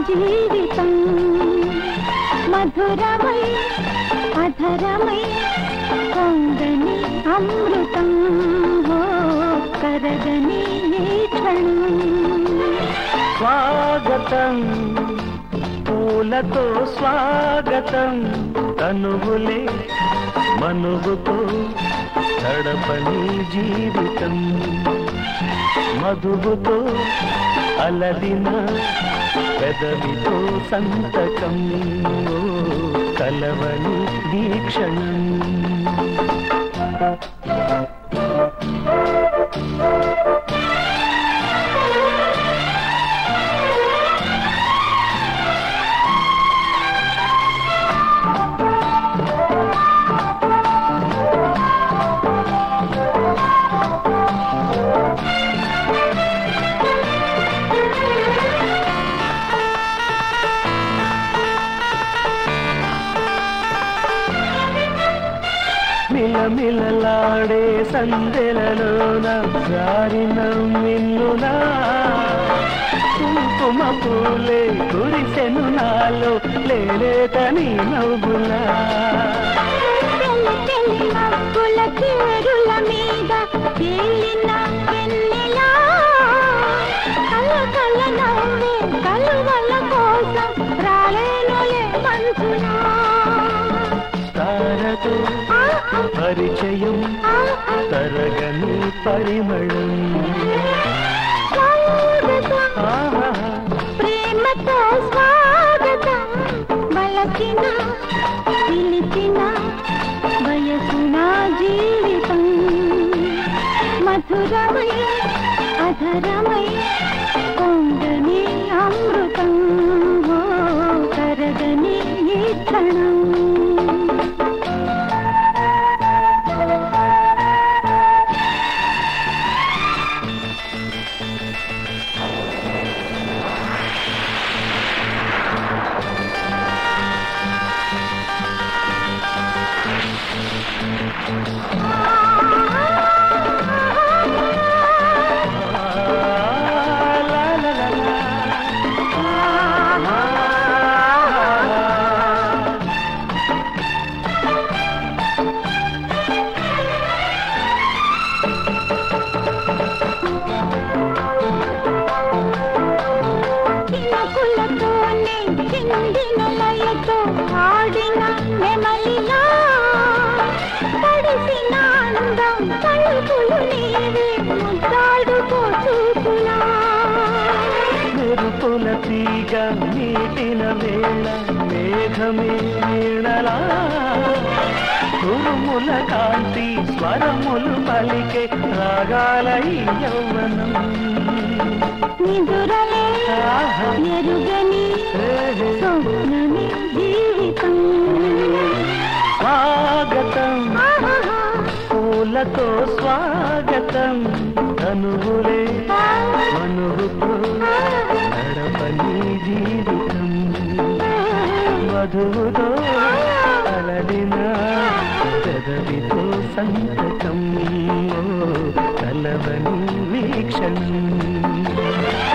జీవితం మధురమై అధరమై పొంగని అమృతం ఓ కరగని ఈ క్షణం స్వాగతం పూలతో స్వాగతం తనువులే మనువుతో గడపని జీవితం మధువుతో అలదిన పెదవితో సంతకం ఓ కలవని వీక్షణం మిలమిలలాడే సందెలలోన జారిన మిన్నునా కుంకుమ పూలే కురిసెను నాలో లేలేతని నవ్వులా తెల్ల తెల్ల మబ్బుల చీరుల మీద తేలిన వెన్నెలా కల కల నవ్వే కలువల కోసం రాలేనులే మంచులా తారతో ఆ, ఆ, పరిచయం ఆ, ఆ, తరగని పరిమళం స్వాగతం, ఆహా ప్రేమతో స్వాగతం బలచిన పిలిచిన వయసున జీవితం మధురమై అధరమై పొంగని అమృతం ఓ కరగని ఈ క్షణం లా లా లా లా. చినుకులతోనే చిందిన లయతో ఆడిన నెమలిలా తడిసిన అందం తలుపులు నీవే ముద్దాడుకో చూపులా మెరుపుల తీగ నీటిన వేళ మేఘమే వీణలా ఉరుముల కాంతి స్వరములు పలికే రాగాల ఈ యౌవనం నిదురలే ఆహా. ఎరుగని ఏహే. స్వప్నమే జీవితం స్వాగతం ఆహాహా. పూలతో స్వాగతం తనువులే మనువుతో నడపని జీవితం మధువుతో అలడిన పెదవితో సంతకం ఓ కలవని వీక్షణం